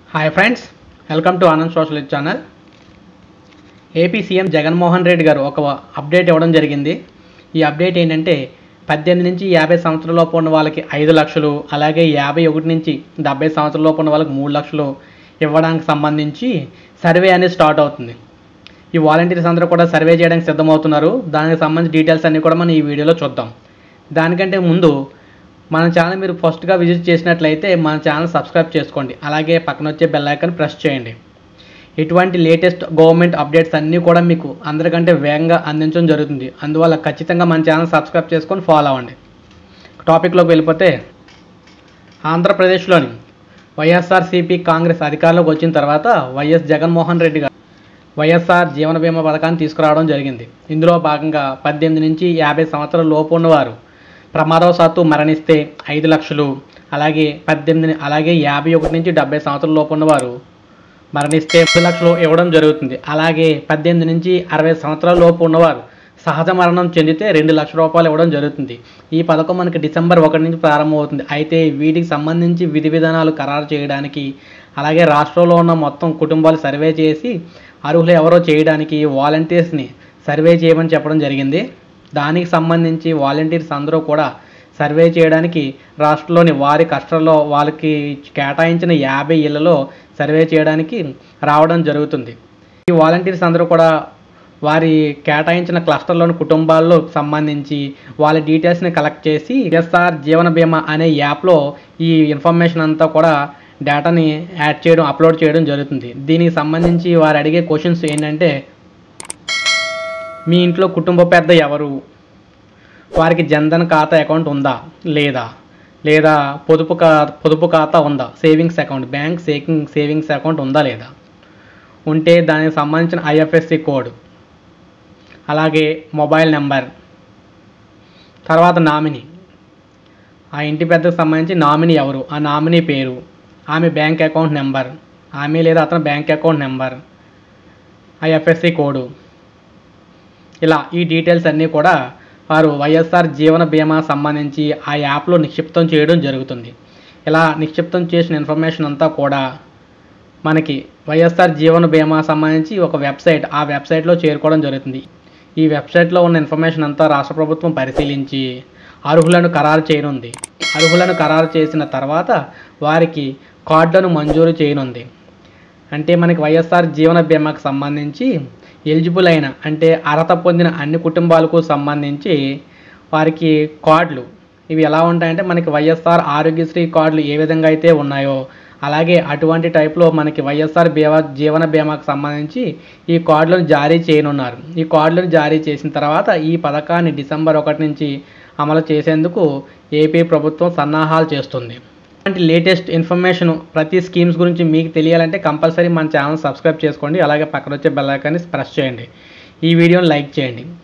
hi friends welcome to Anand social channel AP CM Jaganmohan Reddy garu ఒక update ఇవ్వడం జరిగింది ఈ అప్డేట్ ఏంటంటే పద్దెనిమిది నుంచి యాభై సంవత్సరాల లోపు ఉన్న వాళ్ళకి ఐదు లక్షలు అలాగే యాభై ఒకటి నుంచి డెబ్బై సంవత్సరాల లోపు ఉన్న వాళ్ళకి మూడు లక్షలు ఇవ్వడానికి సంబంధించి సర్వే అనేది స్టార్ట్ అవుతుంది ఈ వాలంటీర్స్ అందరూ కూడా సర్వే చేయడానికి సిద్ధమవుతున్నారు దానికి సంబంధించి డీటెయిల్స్ అన్నీ కూడా మనం ఈ వీడియోలో చూద్దాం దానికంటే ముందు మన ఛానల్ మీరు ఫస్ట్గా విజిట్ చేసినట్లయితే మన ఛానల్ సబ్స్క్రైబ్ చేసుకోండి అలాగే పక్కన వచ్చే బెల్ ఐకాన్ ప్రెస్ చేయండి ఇటువంటి లేటెస్ట్ గవర్నమెంట్ అప్డేట్స్ అన్నీ కూడా మీకు అందరికంటే వేగంగా అందించడం జరుగుతుంది అందువల్ల ఖచ్చితంగా మన ఛానల్ సబ్స్క్రైబ్ చేసుకొని ఫాలో అవ్వండి టాపిక్లోకి వెళ్ళిపోతే ఆంధ్రప్రదేశ్లోని వైఎస్ఆర్సీపీ కాంగ్రెస్ అధికారంలోకి వచ్చిన తర్వాత వైఎస్ జగన్మోహన్ రెడ్డి గారు వైఎస్ఆర్ జీవన బీమా పథకాన్ని తీసుకురావడం జరిగింది ఇందులో భాగంగా పద్దెనిమిది నుంచి యాభై సంవత్సరాల లోపు ఉన్నవారు ప్రమాదవశాత్తు మరణిస్తే ఐదు లక్షలు అలాగే పద్దెనిమిది అలాగే యాభై ఒకటి నుంచి డెబ్బై సంవత్సరాల లోపు ఉన్నవారు మరణిస్తే పది లక్షలు ఇవ్వడం జరుగుతుంది అలాగే పద్దెనిమిది నుంచి అరవై సంవత్సరాల లోపు ఉన్నవారు సహజ మరణం చెందితే రెండు లక్షల రూపాయలు ఇవ్వడం జరుగుతుంది ఈ పథకం మనకి డిసెంబర్ ఒకటి నుంచి ప్రారంభమవుతుంది అయితే వీటికి సంబంధించి విధి విధానాలు ఖరారు చేయడానికి అలాగే రాష్ట్రంలో ఉన్న మొత్తం కుటుంబాలు సర్వే చేసి అర్హులు ఎవరో చేయడానికి వాలంటీర్స్ని సర్వే చేయమని చెప్పడం జరిగింది దానికి సంబంధించి వాలంటీర్స్ అందరూ కూడా సర్వే చేయడానికి రాష్ట్రంలోని వారి కష్టాల్లో వాళ్ళకి కేటాయించిన యాభై ఇళ్లలో సర్వే చేయడానికి రావడం జరుగుతుంది ఈ వాలంటీర్స్ అందరూ కూడా వారి కేటాయించిన క్లస్టర్లోని కుటుంబాల్లో సంబంధించి వాళ్ళ డీటెయిల్స్ని కలెక్ట్ చేసి ఎస్ఆర్ జీవన బీమా అనే యాప్లో ఈ ఇన్ఫర్మేషన్ అంతా కూడా డేటాని యాడ్ చేయడం అప్లోడ్ చేయడం జరుగుతుంది దీనికి సంబంధించి వారు అడిగే క్వశ్చన్స్ ఏంటంటే మీ ఇంట్లో కుటుంబ పెద్ద ఎవరు వారికి జన్ధన్ ఖాతా అకౌంట్ ఉందా లేదా లేదా పొదుపు ఖా పొదుపు ఖాతా ఉందా savings account bank saving savings account ఉందా లేదా ఉంటే దానికి సంబంధించిన ఐఎఫ్ఎస్సి కోడ్ అలాగే మొబైల్ నెంబర్ తర్వాత నామినీ ఆ ఇంటి పెద్దకు సంబంధించి నామినీ ఎవరు ఆ నామినీ పేరు ఆమె బ్యాంక్ అకౌంట్ నెంబర్ ఆమె లేదా అతని bank account number IFSC code ఇలా ఈ డీటెయిల్స్ అన్నీ కూడా వారు వైఎస్ఆర్ జీవన బీమా సంబంధించి ఆ యాప్లో నిక్షిప్తం చేయడం జరుగుతుంది ఇలా నిక్షిప్తం చేసిన ఇన్ఫర్మేషన్ అంతా కూడా మనకి వైఎస్ఆర్ జీవన బీమా సంబంధించి ఒక వెబ్సైట్ ఆ వెబ్సైట్లో చేరుకోవడం జరుగుతుంది ఈ వెబ్సైట్లో ఉన్న ఇన్ఫర్మేషన్ అంతా రాష్ట్ర ప్రభుత్వం పరిశీలించి అర్హులను ఖరారు చేయనుంది అర్హులను ఖరారు చేసిన తర్వాత వారికి కార్డులను మంజూరు చేయనుంది అంటే మనకి వైఎస్ఆర్ జీవన బీమాకు సంబంధించి ఎలిజిబుల్ అయిన అంటే అర్హత పొందిన అన్ని కుటుంబాలకు సంబంధించి వారికి కార్డులు ఇవి ఎలా ఉంటాయంటే మనకి వైఎస్ఆర్ ఆరోగ్యశ్రీ కార్డులు ఏ విధంగా అయితే ఉన్నాయో అలాగే అటువంటి టైప్లో మనకి వైఎస్ఆర్ బీమా జీవన బీమాకు సంబంధించి ఈ కార్డులను జారీ చేయనున్నారు ఈ కార్డులను జారీ చేసిన తర్వాత ఈ పథకాన్ని డిసెంబర్ ఒకటి నుంచి అమలు చేసేందుకు ఏపీ ప్రభుత్వం సన్నాహాలు చేస్తుంది ఇలాంటి లేటెస్ట్ ఇన్ఫర్మేషన్ ప్రతి స్కీమ్స్ గురించి మీకు తెలియాలంటే కంపల్సరీ మన ఛానల్ సబ్స్క్రైబ్ చేసుకోండి అలాగే పక్కన వచ్చే బెల్ ఐకాన్ని ప్రెస్ చేయండి ఈ వీడియోని లైక్ చేయండి